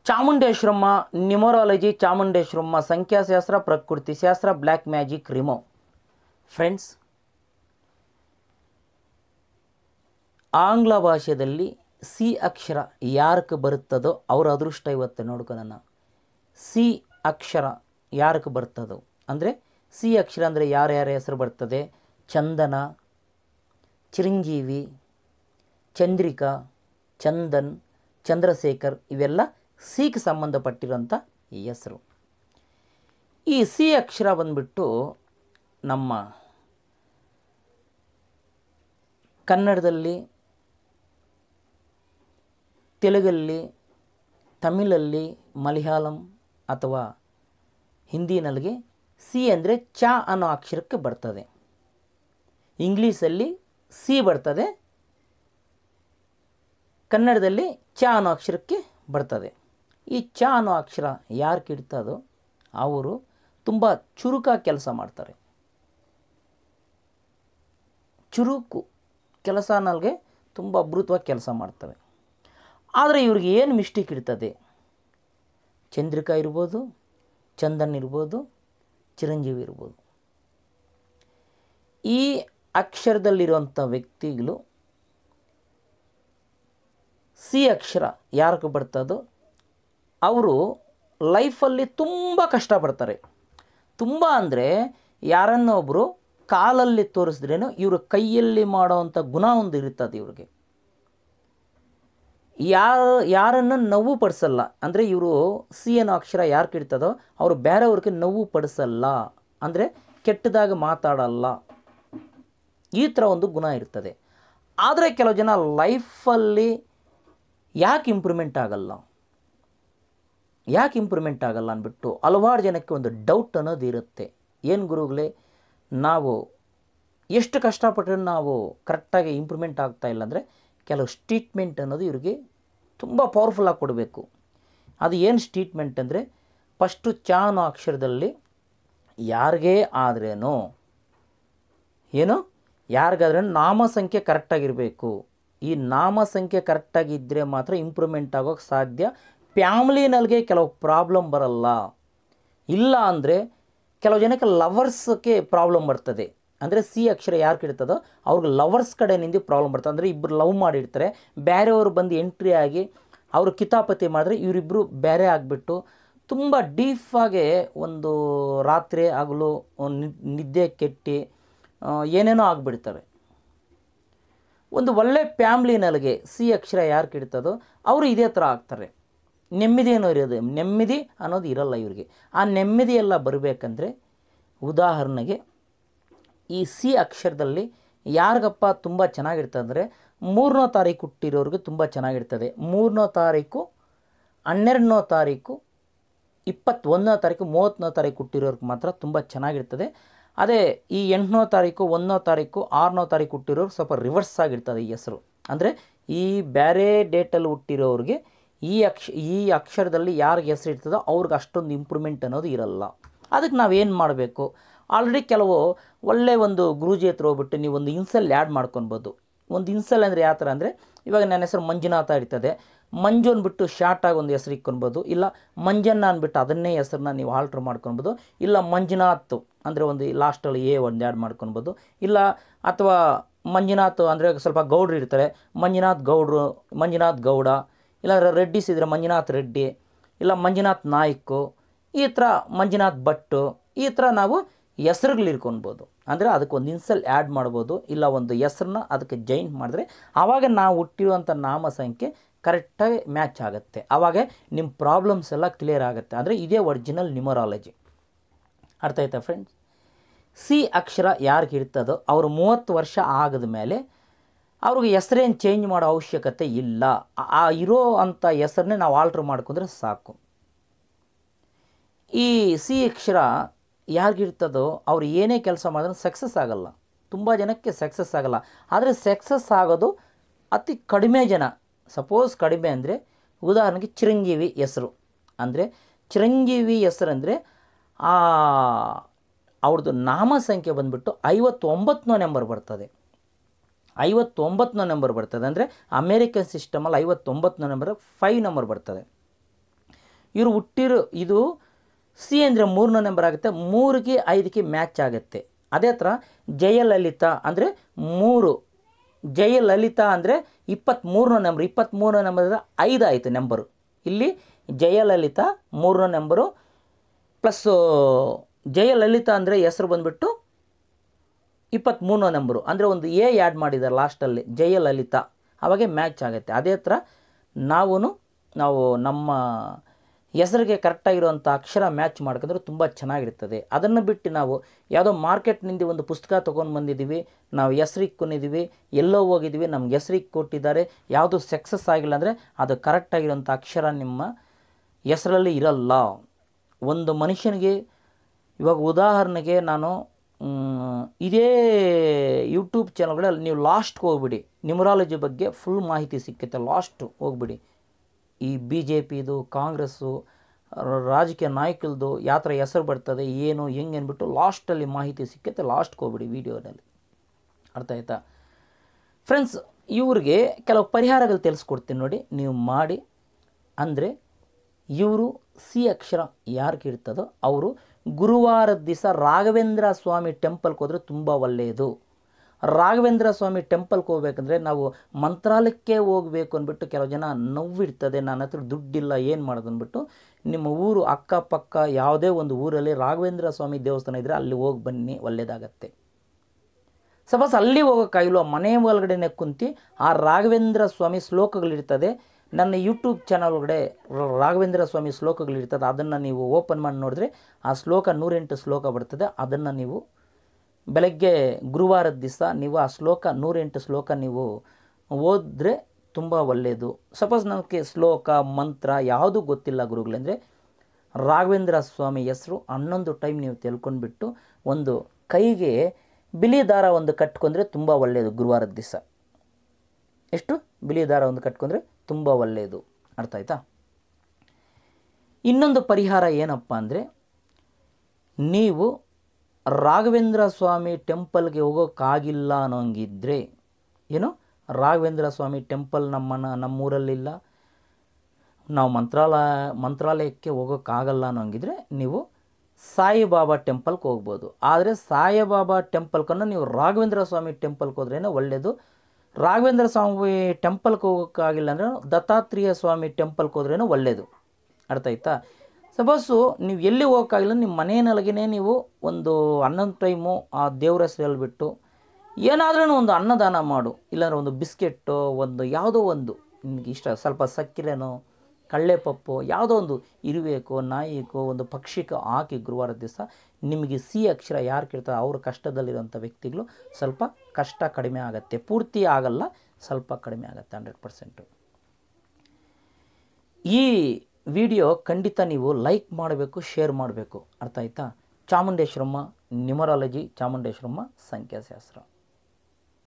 ಚಾಮುಂಡೇಶ್ವರಮ್ಮ numerology ಚಾಮುಂಡೇಶ್ವರಮ್ಮ ಸಂಖ್ಯಾಶಾಸ್ತ್ರ ಪ್ರಕೃತಿ ಶಾಸ್ತ್ರ ಬ್ಲ್ಯಾಕ್ ಮ್ಯಾಜಿಕ್ ರಿಮೋ ಫ್ರೆಂಡ್ಸ್ ಆಂಗ್ಲ ಭಾಷೆಯಲ್ಲಿ ಸಿ ಅಕ್ಷರ ಯಾರಕ್ಕೆ ಬರುತ್ತದೋ ಅವ್ರ ಅದೃಷ್ಟ ಇವತ್ತು ನೋಡ್ಕೊಳ್ಳೋಣ ಸಿ ಅಕ್ಷರ ಯಾರಕ್ಕೆ ಬರ್ತದೋ ಅಂದರೆ ಸಿ ಅಕ್ಷರ ಅಂದರೆ ಯಾರ್ಯಾರ ಹೆಸರು ಬರ್ತದೆ ಚಂದನ ಚಿರಂಜೀವಿ ಚಂದ್ರಿಕಾ ಚಂದನ್ ಚಂದ್ರಶೇಖರ್ ಇವೆಲ್ಲ ಸಿಗೆ ಸಂಬಂಧಪಟ್ಟಿರೋಂಥ ಹೆಸರು ಈ ಸಿ ಅಕ್ಷರ ಬಂದ್ಬಿಟ್ಟು ನಮ್ಮ ಕನ್ನಡದಲ್ಲಿ ತೆಲುಗಲ್ಲಿ ತಮಿಳಲ್ಲಿ ಮಲಯಾಳಂ ಅಥವಾ ಹಿಂದಿನಲ್ಲಿ ಸಿ ಅಂದರೆ ಚ ಅನ್ನೋ ಅಕ್ಷರಕ್ಕೆ ಬರ್ತದೆ ಇಂಗ್ಲೀಷಲ್ಲಿ ಸಿ ಬರ್ತದೆ ಕನ್ನಡದಲ್ಲಿ ಚ ಅನ್ನೋ ಅಕ್ಷರಕ್ಕೆ ಬರ್ತದೆ ಈ ಚ ಅನ್ನೋ ಅಕ್ಷರ ಯಾರು ಕಿಡ್ತದೋ ಅವರು ತುಂಬ ಚುರುಕಾಗಿ ಕೆಲಸ ಮಾಡ್ತಾರೆ ಚುರುಕು ಕೆಲಸ ನಲ್ಗೆ ತುಂಬ ಅದ್ಭುತವಾಗಿ ಕೆಲಸ ಮಾಡ್ತವೆ ಆದರೆ ಇವ್ರಿಗೆ ಏನು ಮಿಸ್ಟೇಕ್ ಇರ್ತದೆ ಚಂದ್ರಿಕಾ ಇರ್ಬೋದು ಚಂದನ್ ಇರ್ಬೋದು ಚಿರಂಜೀವಿ ಇರ್ಬೋದು ಈ ಅಕ್ಷರದಲ್ಲಿರುವಂಥ ವ್ಯಕ್ತಿಗಳು ಸಿ ಅಕ್ಷರ ಯಾರಿಗೆ ಬರ್ತದೋ ಅವರು ಲೈಫಲ್ಲಿ ತುಂಬ ಕಷ್ಟಪಡ್ತಾರೆ ತುಂಬ ಅಂದರೆ ಯಾರನ್ನೋ ಒಬ್ಬರು ಕಾಲಲ್ಲಿ ತೋರಿಸಿದ್ರೇನು ಇವರು ಕೈಯಲ್ಲಿ ಮಾಡೋವಂಥ ಗುಣ ಒಂದು ಇರ್ತದೆ ಇವ್ರಿಗೆ ಯಾರು ಯಾರನ್ನು ನೋವು ಪಡಿಸಲ್ಲ ಅಂದರೆ ಇವರು ಸಿ ಅನ್ನೋ ಅಕ್ಷರ ಯಾರು ಕಿಡ್ತದೋ ಅವರು ಬೇರೆಯವ್ರಿಗೆ ನೋವು ಪಡಿಸಲ್ಲ ಅಂದರೆ ಕೆಟ್ಟದಾಗ ಮಾತಾಡಲ್ಲ ಈ ಥರ ಒಂದು ಗುಣ ಇರ್ತದೆ ಆದರೆ ಕೆಲವು ಜನ ಲೈಫಲ್ಲಿ ಯಾಕೆ ಇಂಪ್ರೂವ್ಮೆಂಟ್ ಆಗಲ್ಲ ಯಾಕೆ ಇಂಪ್ರೂವ್ಮೆಂಟ್ ಆಗಲ್ಲ ಅಂದ್ಬಿಟ್ಟು ಹಲವಾರು ಜನಕ್ಕೆ ಒಂದು ಡೌಟ್ ಅನ್ನೋದು ಇರುತ್ತೆ ಏನು ಗುರುಗಳೇ ನಾವು ಎಷ್ಟು ಕಷ್ಟಪಟ್ಟರೆ ನಾವು ಕರೆಕ್ಟಾಗಿ ಇಂಪ್ರೂವ್ಮೆಂಟ್ ಆಗ್ತಾ ಇಲ್ಲ ಅಂದರೆ ಕೆಲವು ಸ್ಟೇಟ್ಮೆಂಟ್ ಅನ್ನೋದು ಇವ್ರಿಗೆ ತುಂಬ ಪವರ್ಫುಲ್ಲಾಗಿ ಕೊಡಬೇಕು ಅದು ಏನು ಸ್ಟೇಟ್ಮೆಂಟ್ ಅಂದರೆ ಫಸ್ಟು ಚ ಅನ್ನೋ ಅಕ್ಷರದಲ್ಲಿ ಯಾರಿಗೇ ಆದ್ರೇನು ಏನು ಯಾರಿಗಾದ್ರೂ ನಾಮ ಸಂಖ್ಯೆ ಕರೆಕ್ಟಾಗಿರಬೇಕು ಈ ನಾಮ ಸಂಖ್ಯೆ ಕರೆಕ್ಟಾಗಿದ್ದರೆ ಮಾತ್ರ ಇಂಪ್ರೂವ್ಮೆಂಟ್ ಆಗೋಕ್ಕೆ ಸಾಧ್ಯ ಫ್ಯಾಮ್ಲಿನಲ್ಲಿಗೆ ಕೆಲವು ಪ್ರಾಬ್ಲಮ್ ಬರಲ್ಲ ಇಲ್ಲ ಅಂದರೆ ಕೆಲವು ಜನಕ್ಕೆ ಲವರ್ಸ್ಗೆ ಪ್ರಾಬ್ಲಮ್ ಬರ್ತದೆ ಅಂದರೆ ಸಿ ಅಕ್ಷರ ಯಾರು ಕಿಡ್ತದೋ ಅವ್ರಿಗೆ ಲವರ್ಸ್ ಕಡೆಯಿಂದ ಪ್ರಾಬ್ಲಮ್ ಬರ್ತದೆ ಅಂದರೆ ಇಬ್ಬರು ಲವ್ ಮಾಡಿರ್ತಾರೆ ಬೇರೆಯವರು ಬಂದು ಎಂಟ್ರಿ ಆಗಿ ಅವರು ಕಿತಾಪತಿ ಮಾಡಿದ್ರೆ ಇವರಿಬ್ಬರು ಬೇರೆ ಆಗಿಬಿಟ್ಟು ತುಂಬ ಡೀಫಾಗೆ ಒಂದು ರಾತ್ರಿ ಹಗಲು ನಿ- ನಿದ್ದೆ ಕೆಟ್ಟು ಆ, ಏನೇನೋ ಆಗಿಬಿಡ್ತವೆ ಒಂದು ಒಳ್ಳೆ ಫ್ಯಾಮ್ಲಿನಲ್ಲಿಗೆ ಸಿ ಅಕ್ಷರ ಯಾರು ಕಿಡ್ತದೋ ಅವರು ಇದೇ ಥರ ಆಗ್ತಾರೆ ನೆಮ್ಮದಿ ಏನೋ ಇರೋದು ನೆಮ್ಮದಿ ಅನ್ನೋದು ಇರಲ್ಲ ಇವ್ರಿಗೆ ಆ ನೆಮ್ಮದಿ ಎಲ್ಲ ಬರಬೇಕಂದ್ರೆ ಉದಾಹರಣೆಗೆ ಈ ಸಿ ಅಕ್ಷರದಲ್ಲಿ ಯಾರಿಗಪ್ಪ ತುಂಬ ಚೆನ್ನಾಗಿರ್ತದೆ ಅಂದರೆ ಮೂರನೇ ತಾರೀಕು ಹುಟ್ಟಿರೋರಿಗೆ ತುಂಬ ಚೆನ್ನಾಗಿರ್ತದೆ ಮೂರನೇ ತಾರೀಕು ಹನ್ನೆರಡನೇ ತಾರೀಕು ಇಪ್ಪತ್ತೊಂದನೇ ತಾರೀಕು ಮೂವತ್ತನೇ ತಾರೀಕು ಹುಟ್ಟಿರೋರ್ಗೆ ಮಾತ್ರ ತುಂಬ ಚೆನ್ನಾಗಿರ್ತದೆ ಅದೇ ಈ ಎಂಟನೇ ತಾರೀಕು ಒಂದನೇ ತಾರೀಕು ಆರನೇ ತಾರೀಕು ಹುಟ್ಟಿರೋರು ಸ್ವಲ್ಪ ರಿವರ್ಸ್ ಆಗಿರ್ತದೆ ಈ ಹೆಸರು ಅಂದರೆ ಈ ಬೇರೆ ಡೇಟಲ್ಲಿ ಹುಟ್ಟಿರೋರಿಗೆ ಈ ಅಕ್ಷ ಈ ಅಕ್ಷರದಲ್ಲಿ ಯಾರಿಗೆ ಹೆಸರು ಇರ್ತದೋ ಅವ್ರಿಗೆ ಅಷ್ಟೊಂದು ಇಂಪ್ರೂವ್ಮೆಂಟ್ ಅನ್ನೋದು ಇರಲ್ಲ ಅದಕ್ಕೆ ನಾವೇನು ಮಾಡಬೇಕು ಆಲ್ರೆಡಿ ಕೆಲವು ಒಳ್ಳೆ ಒಂದು ಗುರೂಜಿ ಹತ್ರ ಹೋಗ್ಬಿಟ್ಟು ನೀವು ಒಂದು ಇನ್ಸಲ್ ಆ್ಯಡ್ ಮಾಡ್ಕೊಬೋದು ಒಂದು ಇನ್ಸಲ್ ಅಂದರೆ ಯಾವ ಥರ ಅಂದರೆ ಇವಾಗ ನನ್ನ ಹೆಸರು ಮಂಜುನಾಥ ಇರ್ತದೆ ಮಂಜು ಅಂದ್ಬಿಟ್ಟು ಶಾರ್ಟಾಗಿ ಒಂದು ಹೆಸರು ಇಕ್ಕೊಬೋದು ಇಲ್ಲ ಮಂಜನ್ನ ಅಂದ್ಬಿಟ್ಟು ಅದನ್ನೇ ಹೆಸರನ್ನ ನೀವು ಆಲ್ಟ್ರ್ ಮಾಡ್ಕೊಬೋದು ಇಲ್ಲ ಮಂಜುನಾಥ್ ಅಂದರೆ ಒಂದು ಲಾಸ್ಟಲ್ಲಿ ಎ ಒಂದು ಆ್ಯಡ್ ಮಾಡ್ಕೊಬೋದು ಇಲ್ಲ ಅಥವಾ ಮಂಜುನಾಥ್ ಅಂದರೆ ಸ್ವಲ್ಪ ಗೌಡ್ರು ಇರ್ತಾರೆ ಮಂಜುನಾಥ್ ಗೌಡ್ರು ಮಂಜುನಾಥ್ ಗೌಡ ಇಲ್ಲ ರೆಡ್ಡಿಸ್ ಇದ್ದರೆ ಮಂಜುನಾಥ್ ರೆಡ್ಡಿ ಇಲ್ಲ ಮಂಜುನಾಥ್ ನಾಯ್ಕು ಈ ಥರ ಮಂಜುನಾಥ್ ಭಟ್ಟು ಈ ಥರ ನಾವು ಹೆಸರುಗಳು ಇರ್ಕೊಳ್ಬೋದು ಅಂದರೆ ಅದಕ್ಕೆ ಒಂದು ಇನ್ಸಲ್ ಆ್ಯಡ್ ಮಾಡ್ಬೋದು ಇಲ್ಲ ಒಂದು ಹೆಸ್ರನ್ನ ಅದಕ್ಕೆ ಜೈನ್ ಮಾಡಿದ್ರೆ ಆವಾಗ ನಾವು ಹುಟ್ಟಿರುವಂಥ ನಾಮ ಸಂಖ್ಯೆ ಕರೆಕ್ಟಾಗಿ ಮ್ಯಾಚ್ ಆಗುತ್ತೆ ಆವಾಗ ನಿಮ್ಮ ಪ್ರಾಬ್ಲಮ್ಸ್ ಎಲ್ಲ ಕ್ಲಿಯರ್ ಆಗುತ್ತೆ ಅಂದರೆ ಇದೇ ಒರಿಜಿನಲ್ ನ್ಯೂಮರಾಲಜಿ ಅರ್ಥ ಆಯ್ತಾ ಫ್ರೆಂಡ್ಸ್ ಸಿ ಅಕ್ಷರ ಯಾರಿಗೆ ಇರ್ತದೋ ಅವರು ಮೂವತ್ತು ವರ್ಷ ಆಗದ ಮೇಲೆ ಅವ್ರಿಗೆ ಹೆಸರೇನು ಚೇಂಜ್ ಮಾಡೋ ಅವಶ್ಯಕತೆ ಇಲ್ಲ ಆ- ಆ ಇರೋ ಅಂಥ ಹೆಸರನ್ನೇ ನಾವು ಆಲ್ಟ್ರ್ ಮಾಡ್ಕೊಂಡ್ರೆ ಸಾಕು ಈ ಸಿ ಅಕ್ಷರ ಯಾರಿಗಿರ್ತದೋ ಅವ್ರು ಏನೇ ಕೆಲಸ ಮಾಡಿದ್ರೆ ಸಕ್ಸಸ್ ಆಗಲ್ಲ ತುಂಬ ಜನಕ್ಕೆ ಸಕ್ಸಸ್ ಆಗಲ್ಲ ಆದರೆ ಸಕ್ಸಸ್ ಆಗೋದು ಅತಿ ಕಡಿಮೆ ಜನ ಸಪೋಸ್ ಕಡಿಮೆ ಅಂದರೆ ಉದಾಹರಣೆಗೆ ಚಿರಂಜೀವಿ ಹೆಸರು ಅಂದರೆ ಚಿರಂಜೀವಿ ಹೆಸರು ಅಂದರೆ ಅವ್ರದ್ದು ನಾಮ ಸಂಖ್ಯೆ ಬಂದ್ಬಿಟ್ಟು ಐವತ್ತೊಂಬತ್ತನೇ ನಂಬರ್ ಬರ್ತದೆ ಐವತ್ತೊಂಬತ್ತನೇ ನಂಬರ್ ಬರ್ತದೆ ಅಂದರೆ ಅಮೇರಿಕನ್ ಸಿಸ್ಟಮಲ್ಲಿ ಐವತ್ತೊಂಬತ್ತನೇ ನಂಬರ್ ಫೈವ್ ನಂಬರ್ ಬರ್ತದೆ ಇವರು ಹುಟ್ಟಿರೋ ಇದು ಸಿ ಅಂದರೆ ಮೂರನೇ ನಂಬರ್ ಆಗುತ್ತೆ ಮೂರಿಗೆ ಐದಕ್ಕೆ ಮ್ಯಾಚ್ ಆಗುತ್ತೆ ಅದೇ ಥರ ಜಯಲಲಿತಾ ಅಂದರೆ ಮೂರು ಜಯಲಲಿತಾ ಅಂದರೆ ಇಪ್ಪತ್ತ್ಮೂರನೇ ನಂಬರ್ ಇಪ್ಪತ್ತ್ಮೂರನೇ ನಂಬರ್ ಅಂದರೆ ಐದು ಆಯಿತು ನಂಬರು ಇಲ್ಲಿ ಜಯಲಲಿತಾ ಮೂರನೇ ನಂಬರು ಪ್ಲಸ್ಸು ಜಯಲಲಿತಾ ಅಂದರೆ ಹೆಸರು ಬಂದುಬಿಟ್ಟು ಇಪ್ಪತ್ತ್ಮೂರನೇ ನಂಬರು ಅಂದರೆ ಒಂದು ಎ ಆ್ಯಡ್ ಮಾಡಿದ್ದಾರೆ ಲಾಸ್ಟಲ್ಲಿ ಜಯಲಲಿತಾ ಅವಾಗೆ ಮ್ಯಾಚ್ ಆಗುತ್ತೆ ಅದೇ ಥರ ನಾವು ನಾವು ನಮ್ಮ ಹೆಸರಿಗೆ ಕರೆಕ್ಟಾಗಿರುವಂಥ ಅಕ್ಷರ ಮ್ಯಾಚ್ ಮಾಡ್ಕೊಂಡ್ರೆ ತುಂಬ ಚೆನ್ನಾಗಿರ್ತದೆ ಅದನ್ನು ಬಿಟ್ಟು ನಾವು ಯಾವುದೋ ಮಾರ್ಕೆಟ್ನಿಂದ ಒಂದು ಪುಸ್ತಕ ತೊಗೊಂಡು ಬಂದಿದ್ದೀವಿ ನಾವು ಹೆಸ್ರಿಗೆ ಕೊಂಡಿದ್ದೀವಿ ಎಲ್ಲೋ ಹೋಗಿದ್ದೀವಿ ನಮ್ಗೆ ಹೆಸ್ರಿಗೆ ಕೊಟ್ಟಿದ್ದಾರೆ ಯಾವುದು ಸಕ್ಸಸ್ ಆಗಿಲ್ಲ ಅಂದರೆ ಅದು ಕರೆಕ್ಟಾಗಿರೋಂಥ ಅಕ್ಷರ ನಿಮ್ಮ ಹೆಸರಲ್ಲಿ ಇರಲ್ಲ ಒಂದು ಮನುಷ್ಯನಿಗೆ ಇವಾಗ ಉದಾಹರಣೆಗೆ ನಾನು ಮ್, ಇದೇ ಯೂಟ್ಯೂಬ್ ಚಾನಲ್ಗಳಲ್ಲಿ ನೀವು ಲಾಸ್ಟ್ಗೆ ಹೋಗ್ಬಿಡಿ ನ್ಯೂಮರಾಲಜಿ ಬಗ್ಗೆ ಫುಲ್ ಮಾಹಿತಿ ಸಿಕ್ಕುತ್ತೆ ಲಾಸ್ಟ್ ಹೋಗ್ಬಿಡಿ ಈ ಬಿ ಜೆ ಪಿದು ಕಾಂಗ್ರೆಸ್ಸು ರ- ರಾಜಕೀಯ ನಾಯಕರದು ಯಾವ ಥರ ಹೆಸರು ಬರ್ತದೆ ಏನು ಹೆಂಗೆ ಅಂದ್ಬಿಟ್ಟು ಲಾಸ್ಟಲ್ಲಿ ಮಾಹಿತಿ ಸಿಕ್ಕುತ್ತೆ ಲಾಸ್ಟ್ಗೆ ಹೋಗ್ಬಿಡಿ ವೀಡಿಯೋದಲ್ಲಿ ಅರ್ಥ ಆಯ್ತಾ ಫ್ರೆಂಡ್ಸ್ ಇವ್ರಿಗೆ ಕೆಲವು ಪರಿಹಾರಗಳು ತಿಳಿಸ್ಕೊಡ್ತೀನಿ ನೋಡಿ ನೀವು ಮಾಡಿ ಅಂದರೆ ಇವರು ಸಿ ಅಕ್ಷರ ಯಾರಿಗೆ ಇರ್ತದೋ ಅವರು ಗುರುವಾರದ ದಿವಸ ರಾಘವೇಂದ್ರ ಸ್ವಾಮಿ ಟೆಂಪಲ್ಗೆ ಹೋದರೆ ತುಂಬ ಒಳ್ಳೆಯದು ರಾಘವೇಂದ್ರ ಸ್ವಾಮಿ ಟೆಂಪಲ್ಗೆ ಹೋಗ್ಬೇಕಂದ್ರೆ ನಾವು ಮಂತ್ರಾಲಯಕ್ಕೆ ಹೋಗಬೇಕು ಅಂದ್ಬಿಟ್ಟು ಕೆಲವು ಜನ ನೋವಿರ್ತದೆ ನನ್ನ ಹತ್ರ ದುಡ್ಡಿಲ್ಲ ಏನು ಮಾಡೋದು ಅಂದ್ಬಿಟ್ಟು ನಿಮ್ಮ ಊರು ಅಕ್ಕಪಕ್ಕ ಯಾವುದೇ ಒಂದು ಊರಲ್ಲಿ ರಾಘವೇಂದ್ರ ಸ್ವಾಮಿ ದೇವಸ್ಥಾನ ಇದ್ದರೆ ಅಲ್ಲಿ ಹೋಗಿ ಬನ್ನಿ ಒಳ್ಳೆಯದಾಗತ್ತೆ ಸಪೋಸ್ ಅಲ್ಲಿ ಹೋಗೋಕ್ಕಾಗಿಲ್ಲ ಮನೆ ಒಳಗಡೆನೆ ಕುಂತು ಆ ರಾಘವೇಂದ್ರ ಸ್ವಾಮಿ ಶ್ಲೋಕಗಳಿರ್ತದೆ ನನ್ನ ಯೂಟ್ಯೂಬ್ ಚಾನಲ್ ಒಳಗಡೆ ರ- ರಾಘವೇಂದ್ರ ಸ್ವಾಮಿ ಶ್ಲೋಕಗಳಿರ್ತದೆ ಅದನ್ನು ನೀವು ಓಪನ್ ಮಾಡಿ ನೋಡಿದ್ರೆ ಆ ಶ್ಲೋಕ ನೂರೆಂಟು ಶ್ಲೋಕ ಬರ್ತದೆ ಅದನ್ನು ನೀವು ಬೆಳಗ್ಗೆ ಗುರುವಾರದ ದಿವಸ ನೀವು ಆ ಶ್ಲೋಕ ನೂರೆಂಟು ಶ್ಲೋಕ ನೀವು ಓದಿದ್ರೆ ತುಂಬ ಒಳ್ಳೆಯದು ಸಪೋಸ್ ನನಗೆ ಶ್ಲೋಕ ಮಂತ್ರ ಯಾವುದೂ ಗೊತ್ತಿಲ್ಲ ಗುರುಗಳಂದರೆ ರಾಘವೇಂದ್ರ ಸ್ವಾಮಿ ಹೆಸರು ಹನ್ನೊಂದು ಟೈಮ್ ನೀವು ತಿಳ್ಕೊಂಡ್ಬಿಟ್ಟು ಒಂದು ಕೈಗೆ ಬಿಳಿ ದಾರ ಒಂದು ಕಟ್ಕೊಂಡ್ರೆ ತುಂಬ ಒಳ್ಳೆಯದು ಗುರುವಾರದ ದಿವಸ ಎಷ್ಟು ಬಿಳಿ ದಾರ ಒಂದು ಕಟ್ಕೊಂಡ್ರೆ ತುಂಬ ಒಳ್ಳೆಯದು ಅರ್ಥ ಆಯ್ತಾ ಇನ್ನೊಂದು ಪರಿಹಾರ ಏನಪ್ಪ ಅಂದರೆ ನೀವು ರಾಘವೇಂದ್ರ ಸ್ವಾಮಿ ಟೆಂಪಲ್ಗೆ ಹೋಗೋಕ್ಕಾಗಿಲ್ಲ ಅನ್ನೋಂಗಿದ್ರೆ ಏನು ರಾಘವೇಂದ್ರ ಸ್ವಾಮಿ ಟೆಂಪಲ್ ನಮ್ಮನ ನಮ್ಮೂರಲ್ಲಿಲ್ಲ ನಾವು ಮಂತ್ರಾಲಯ ಮಂತ್ರಾಲಯಕ್ಕೆ ಹೋಗೋಕ್ಕಾಗಲ್ಲ ಅನ್ನೋಂಗಿದ್ರೆ ನೀವು ಸಾಯಿಬಾಬಾ ಟೆಂಪಲ್ಗೆ ಹೋಗ್ಬೋದು ಆದರೆ ಸಾಯಿಬಾಬಾ ಟೆಂಪಲ್ಕನ್ನು ನೀವು ರಾಘವೇಂದ್ರ ಸ್ವಾಮಿ ಟೆಂಪಲ್ಗೆ ಹೋದ್ರೇ ಒಳ್ಳೆಯದು ರಾಘವೇಂದ್ರ ಸ್ವಾಮಿ ಟೆಂಪಲ್ಗೆ ಹೋಗೋಕ್ಕಾಗಿಲ್ಲ ಅಂದರೆ ದತ್ತಾತ್ರೇಯ ಸ್ವಾಮಿ ಟೆಂಪಲ್ಗೆ ಹೋದ್ರೇ ಒಳ್ಳೆಯದು ಅರ್ಥ ಆಯ್ತಾ ಸಪೋಸು ನೀವು ಎಲ್ಲಿ ಹೋಗೋಕ್ಕಾಗಿಲ್ಲ ನಿಮ್ಮ ಮನೆಯೊಳಗೇ ನೀವು ಒಂದು ಹನ್ನೊಂದು ಟೈಮು ಆ ದೇವ್ರ ಹೆಸರು ಹೇಳ್ಬಿಟ್ಟು ಏನಾದ್ರೂ ಒಂದು ಅನ್ನದಾನ ಮಾಡು ಇಲ್ಲಾಂದ್ರೆ ಒಂದು ಬಿಸ್ಕೆಟ್ಟು ಒಂದು ಯಾವುದೋ ಒಂದು ನಿನಗೆ ಇಷ್ಟ ಸ್ವಲ್ಪ ಸಕ್ಕರೆನೋ ಕಳ್ಳೆಪಪ್ಪು ಯಾವುದೋ ಒಂದು ಇರುವೆಕೋ ನಾಯಿಕೋ ಒಂದು ಪಕ್ಷಿಕೋ ಹಾಕಿ ಗುರುವಾರ ದಿವಸ ನಿಮಗೆ ಸಿ ಅಕ್ಷರ ಯಾರು ಕೇಳ್ತಾರೆ ಅವ್ರ ಕಷ್ಟದಲ್ಲಿರೋಂಥ ವ್ಯಕ್ತಿಗಳು ಸ್ವಲ್ಪ ಕಷ್ಟ ಕಡಿಮೆ ಆಗುತ್ತೆ ಪೂರ್ತಿ ಆಗಲ್ಲ ಸ್ವಲ್ಪ ಕಡಿಮೆ ಆಗುತ್ತೆ ಹಂಡ್ರೆಡ್ ಪರ್ಸೆಂಟು ಈ ವಿಡಿಯೋ ಖಂಡಿತ ನೀವು ಲೈಕ್ ಮಾಡಬೇಕು ಶೇರ್ ಮಾಡಬೇಕು ಅರ್ಥ ಆಯ್ತಾ ಚಾಮುಂಡೇಶ್ವರಮ್ಮ ನ್ಯೂಮರಾಲಜಿ ಚಾಮುಂಡೇಶ್ವರಮ್ಮ ಸಂಖ್ಯಾಶಾಸ್ತ್ರ